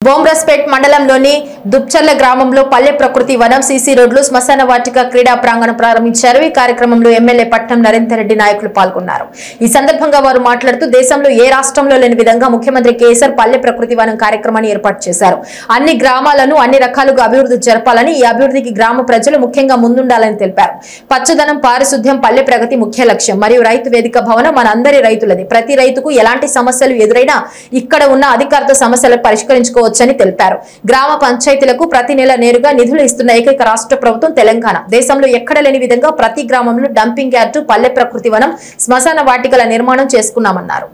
బోమ్రస్పేట్ మండలంలోని దుప్చర్ల గ్రామంలో పల్లె ప్రకృతి వనం సీసీ రోడ్లు శ్మశాన వాటిక క్రీడా ప్రాంగణం ప్రారంభించారు ఈ కార్యక్రమంలో ఎమ్మెల్యే పట్నం నరేందర్ రెడ్డి నాయకులు పాల్గొన్నారు ఈ సందర్భంగా వారు మాట్లాడుతూ దేశంలో ఏ రాష్ట్రంలో లేని విధంగా ముఖ్యమంత్రి కేసీఆర్ పల్లె ప్రకృతి వనం కార్యక్రమాన్ని ఏర్పాటు చేశారు అన్ని గ్రామాలను అన్ని రకాలుగా అభివృద్ధి జరపాలని ఈ అభివృద్ధికి గ్రామ ప్రజలు ముఖ్యంగా ముందుండాలని తెలిపారు పచ్చదనం పారిశుద్ధ్యం పల్లె ప్రగతి ముఖ్య లక్ష్యం మరియు రైతు వేదిక భవనం మన అందరి రైతులది ప్రతి రైతుకు ఎలాంటి సమస్యలు ఎదురైనా ఇక్కడ ఉన్న అధికారులతో సమస్యలు పరిష్కరించుకోవచ్చని తెలిపారు గ్రామ పంచాయతీలకు ప్రతి నెల నేరుగా నిధులు ఇస్తున్న ఏకైక రాష్ట్ర ప్రభుత్వం తెలంగాణ దేశంలో ఎక్కడ లేని విధంగా ప్రతి గ్రామంలో డంపింగ్ యార్డు పల్లె ప్రకృతి వనం శ్మశాన వాటికల నిర్మాణం చేసుకున్నామన్నారు